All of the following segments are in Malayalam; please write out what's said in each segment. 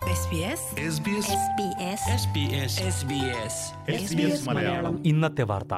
SBS SBS SBS മലയാളം ഇന്നത്തെ വാർത്ത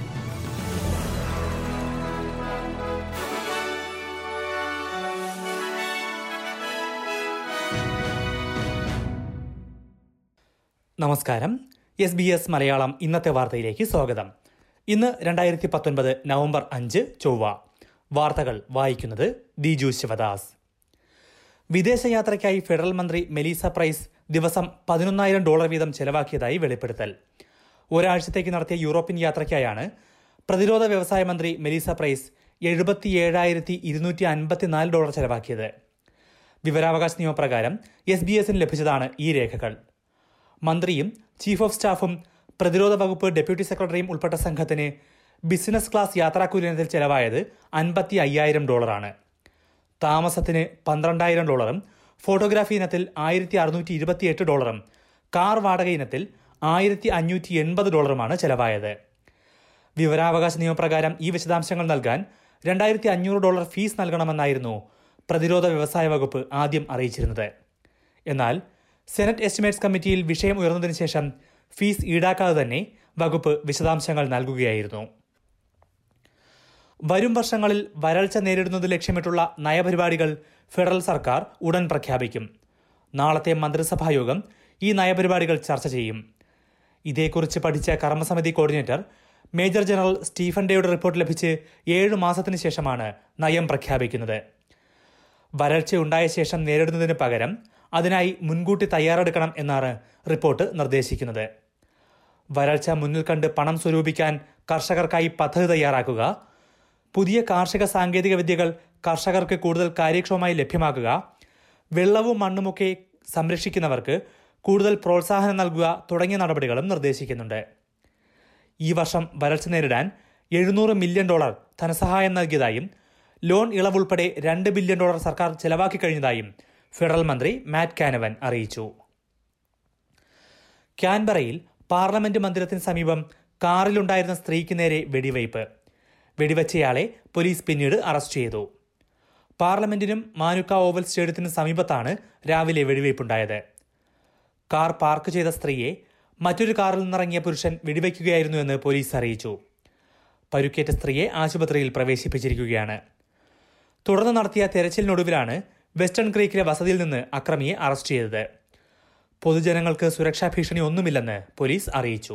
നമസ്കാരം എസ് ബി എസ് മലയാളം ഇന്നത്തെ വാർത്തയിലേക്ക് സ്വാഗതം ഇന്ന് രണ്ടായിരത്തി പത്തൊൻപത് നവംബർ അഞ്ച് ചൊവ്വ വാർത്തകൾ വായിക്കുന്നത് ദിജു ശിവദാസ് വിദേശയാത്രയ്ക്കായി ഫെഡറൽ മന്ത്രി മെലീസ പ്രൈസ് ദിവസം പതിനൊന്നായിരം ഡോളർ വീതം ചെലവാക്കിയതായി വെളിപ്പെടുത്തൽ ഒരാഴ്ചത്തേക്ക് നടത്തിയ യൂറോപ്യൻ യാത്രയ്ക്കായാണ് പ്രതിരോധ വ്യവസായ മന്ത്രി മെലീസ പ്രൈസ് എഴുപത്തിയേഴായിരത്തി ഇരുന്നൂറ്റി അൻപത്തിനാല് ഡോളർ ചെലവാക്കിയത് വിവരാവകാശ നിയമപ്രകാരം എസ് ബി എസിന് ലഭിച്ചതാണ് ഈ രേഖകൾ മന്ത്രിയും ചീഫ് ഓഫ് സ്റ്റാഫും പ്രതിരോധ വകുപ്പ് ഡെപ്യൂട്ടി സെക്രട്ടറിയും ഉൾപ്പെട്ട സംഘത്തിന് ബിസിനസ് ക്ലാസ് യാത്രാക്കൂലി ഇനത്തിൽ ചെലവായത് അൻപത്തി അയ്യായിരം ഡോളറാണ് താമസത്തിന് പന്ത്രണ്ടായിരം ഡോളറും ഫോട്ടോഗ്രാഫി ഇനത്തിൽ ആയിരത്തി അറുന്നൂറ്റി ഇരുപത്തിയെട്ട് ഡോളറും കാർ വാടക ഇനത്തിൽ ആയിരത്തി അഞ്ഞൂറ്റി എൺപത് ഡോളറുമാണ് ചെലവായത് വിവരാവകാശ നിയമപ്രകാരം ഈ വിശദാംശങ്ങൾ നൽകാൻ രണ്ടായിരത്തി അഞ്ഞൂറ് ഡോളർ ഫീസ് നൽകണമെന്നായിരുന്നു പ്രതിരോധ വ്യവസായ വകുപ്പ് ആദ്യം അറിയിച്ചിരുന്നത് എന്നാൽ സെനറ്റ് എസ്റ്റിമേറ്റ്സ് കമ്മിറ്റിയിൽ വിഷയം ഉയർന്നതിന് ശേഷം ഫീസ് ഈടാക്കാതെ തന്നെ വകുപ്പ് വിശദാംശങ്ങൾ നൽകുകയായിരുന്നു വരും വർഷങ്ങളിൽ വരൾച്ച നേരിടുന്നത് ലക്ഷ്യമിട്ടുള്ള നയപരിപാടികൾ ഫെഡറൽ സർക്കാർ ഉടൻ പ്രഖ്യാപിക്കും നാളത്തെ മന്ത്രിസഭാ യോഗം ഈ നയപരിപാടികൾ ചർച്ച ചെയ്യും ഇതേക്കുറിച്ച് പഠിച്ച കർമ്മസമിതി കോർഡിനേറ്റർ മേജർ ജനറൽ സ്റ്റീഫൻ ഡേയുടെ റിപ്പോർട്ട് ലഭിച്ച് ഏഴു മാസത്തിന് ശേഷമാണ് നയം പ്രഖ്യാപിക്കുന്നത് വരൾച്ചയുണ്ടായ ശേഷം നേരിടുന്നതിന് പകരം അതിനായി മുൻകൂട്ടി തയ്യാറെടുക്കണം എന്നാണ് റിപ്പോർട്ട് നിർദ്ദേശിക്കുന്നത് വരൾച്ച മുന്നിൽ കണ്ട് പണം സ്വരൂപിക്കാൻ കർഷകർക്കായി പദ്ധതി തയ്യാറാക്കുക പുതിയ കാർഷിക സാങ്കേതിക വിദ്യകൾ കർഷകർക്ക് കൂടുതൽ കാര്യക്ഷമമായി ലഭ്യമാക്കുക വെള്ളവും മണ്ണുമൊക്കെ സംരക്ഷിക്കുന്നവർക്ക് കൂടുതൽ പ്രോത്സാഹനം നൽകുക തുടങ്ങിയ നടപടികളും നിർദ്ദേശിക്കുന്നുണ്ട് ഈ വർഷം വരൾച്ച നേരിടാൻ എഴുന്നൂറ് മില്യൺ ഡോളർ ധനസഹായം നൽകിയതായും ലോൺ ഇളവുൾപ്പെടെ രണ്ട് ബില്യൺ ഡോളർ സർക്കാർ ചെലവാക്കി കഴിഞ്ഞതായും ഫെഡറൽ മന്ത്രി മാറ്റ് കാനവൻ അറിയിച്ചു ക്യാൻബറയിൽ പാർലമെന്റ് മന്ദിരത്തിന് സമീപം കാറിലുണ്ടായിരുന്ന സ്ത്രീക്ക് നേരെ വെടിവയ്പ് വെടിവെച്ചയാളെ പോലീസ് പിന്നീട് അറസ്റ്റ് ചെയ്തു പാർലമെന്റിനും മാനുക്ക ഓവൽ സ്റ്റേഡിയത്തിനും സമീപത്താണ് രാവിലെ വെടിവയ്പുണ്ടായത് കാർ പാർക്ക് ചെയ്ത സ്ത്രീയെ മറ്റൊരു കാറിൽ നിന്നിറങ്ങിയ പുരുഷൻ വെടിവെക്കുകയായിരുന്നുവെന്ന് പോലീസ് അറിയിച്ചു പരുക്കേറ്റ സ്ത്രീയെ ആശുപത്രിയിൽ പ്രവേശിപ്പിച്ചിരിക്കുകയാണ് തുടർന്ന് നടത്തിയ തെരച്ചിലിനൊടുവിലാണ് വെസ്റ്റേൺ ക്രീക്കിലെ വസതിയിൽ നിന്ന് അക്രമിയെ അറസ്റ്റ് ചെയ്തത് പൊതുജനങ്ങൾക്ക് സുരക്ഷാ ഭീഷണി ഒന്നുമില്ലെന്ന് പോലീസ് അറിയിച്ചു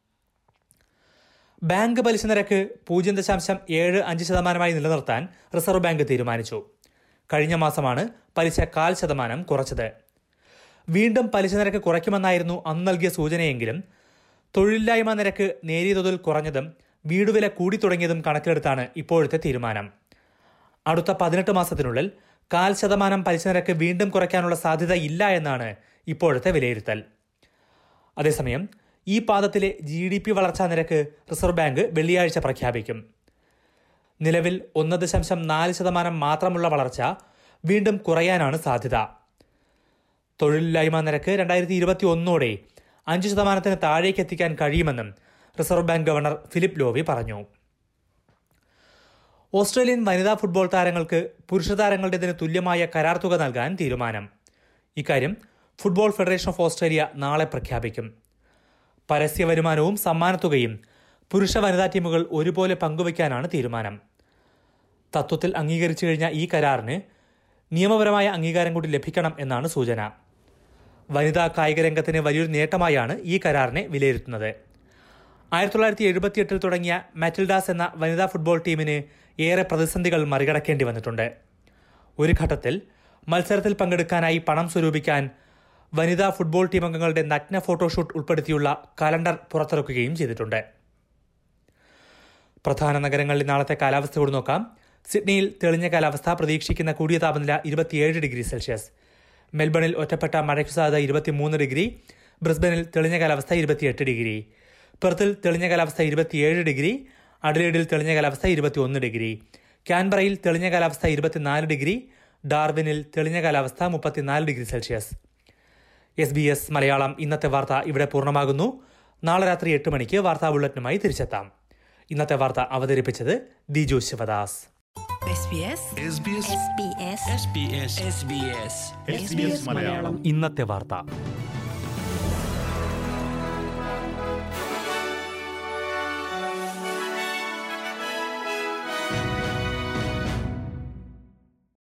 ബാങ്ക് പലിശ നിരക്ക് പൂജ്യം ദശാംശം ഏഴ് അഞ്ച് ശതമാനമായി നിലനിർത്താൻ റിസർവ് ബാങ്ക് തീരുമാനിച്ചു കഴിഞ്ഞ മാസമാണ് പലിശ കാൽ ശതമാനം കുറച്ചത് വീണ്ടും പലിശ നിരക്ക് കുറയ്ക്കുമെന്നായിരുന്നു അന്ന് നൽകിയ സൂചനയെങ്കിലും തൊഴിലില്ലായ്മ നിരക്ക് നേരിയ തോതിൽ കുറഞ്ഞതും വീടുവില കൂടി തുടങ്ങിയതും കണക്കിലെടുത്താണ് ഇപ്പോഴത്തെ തീരുമാനം അടുത്ത പതിനെട്ട് മാസത്തിനുള്ളിൽ കാൽ ശതമാനം പലിശ നിരക്ക് വീണ്ടും കുറയ്ക്കാനുള്ള സാധ്യത ഇല്ല എന്നാണ് ഇപ്പോഴത്തെ വിലയിരുത്തൽ അതേസമയം ഈ പാദത്തിലെ ജി ഡി പി വളർച്ചാ നിരക്ക് റിസർവ് ബാങ്ക് വെള്ളിയാഴ്ച പ്രഖ്യാപിക്കും നിലവിൽ ഒന്ന് ദശാംശം നാല് ശതമാനം മാത്രമുള്ള വളർച്ച വീണ്ടും കുറയാനാണ് സാധ്യത തൊഴിലില്ലായ്മ നിരക്ക് രണ്ടായിരത്തി ഇരുപത്തി ഒന്നോടെ അഞ്ച് ശതമാനത്തിന് താഴേക്ക് എത്തിക്കാൻ കഴിയുമെന്നും reserve bank governor Philip Lowe പറഞ്ഞു ഓസ്ട്രേലിയൻ വനിതാ ഫുട്ബോൾ താരങ്ങൾക്ക് പുരുഷ താരങ്ങളുടേതിന് തുല്യമായ കരാർ തുക നൽകാൻ തീരുമാനം ഇക്കാര്യം ഫുട്ബോൾ ഫെഡറേഷൻ ഓഫ് ഓസ്ട്രേലിയ നാളെ പ്രഖ്യാപിക്കും പരസ്യ വരുമാനവും സമ്മാനത്തുകയും പുരുഷ വനിതാ ടീമുകൾ ഒരുപോലെ പങ്കുവയ്ക്കാനാണ് തീരുമാനം തത്വത്തിൽ അംഗീകരിച്ചു കഴിഞ്ഞ ഈ കരാറിന് നിയമപരമായ അംഗീകാരം കൂടി ലഭിക്കണം എന്നാണ് സൂചന വനിതാ കായിക രംഗത്തിന് വലിയൊരു നേട്ടമായാണ് ഈ കരാറിനെ വിലയിരുത്തുന്നത് ആയിരത്തി തൊള്ളായിരത്തി എഴുപത്തിയെട്ടിൽ തുടങ്ങിയ മാറ്റിൽഡാസ് എന്ന വനിതാ ഫുട്ബോൾ ടീമിന് ഏറെ പ്രതിസന്ധികൾ മറികടക്കേണ്ടി വന്നിട്ടുണ്ട് ഒരു ഘട്ടത്തിൽ മത്സരത്തിൽ പങ്കെടുക്കാനായി പണം സ്വരൂപിക്കാൻ വനിതാ ഫുട്ബോൾ ടീം അംഗങ്ങളുടെ നഗ്ന ഫോട്ടോഷൂട്ട് ഉൾപ്പെടുത്തിയുള്ള കലണ്ടർ പുറത്തിറക്കുകയും ചെയ്തിട്ടുണ്ട് പ്രധാന നഗരങ്ങളിൽ നാളത്തെ കാലാവസ്ഥ കൂടി നോക്കാം സിഡ്നിയിൽ തെളിഞ്ഞ കാലാവസ്ഥ പ്രതീക്ഷിക്കുന്ന കൂടിയ താപനില ഇരുപത്തിയേഴ് ഡിഗ്രി സെൽഷ്യസ് മെൽബണിൽ ഒറ്റപ്പെട്ട മഴയ്ക്കു സാധ്യത ഇരുപത്തിമൂന്ന് ഡിഗ്രി ബ്രിസ്ബനിൽ തെളിഞ്ഞ കാലാവസ്ഥ ഇരുപത്തിയെട്ട് ഡിഗ്രി പെർത്തിൽ തെളിഞ്ഞ കാലാവസ്ഥ ഇരുപത്തിയേഴ് ഡിഗ്രി അഡലേഡിൽ തെളിഞ്ഞ കാലാവസ്ഥ ഇരുപത്തിയൊന്ന് ഡിഗ്രി ക്യാൻബറയിൽ തെളിഞ്ഞ കാലാവസ്ഥ ഇരുപത്തിനാല് ഡിഗ്രി ഡാർവിനിൽ തെളിഞ്ഞ കാലാവസ്ഥ മുപ്പത്തിനാല് degree Celsius S B S Malayalam ഇന്നത്തെ വാർത്ത ഇവിടെ പൂർണ്ണമാകുന്നു നാളെ രാത്രി എട്ട് മണിക്ക് വാർത്താ ബുള്ളറ്റിനുമായി തിരിച്ചെത്താം ഇന്നത്തെ വാർത്ത അവതരിപ്പിച്ചത് Diju Sivadas SBS SBS SBS SBS SBS ഇന്നത്തെ വാർത്ത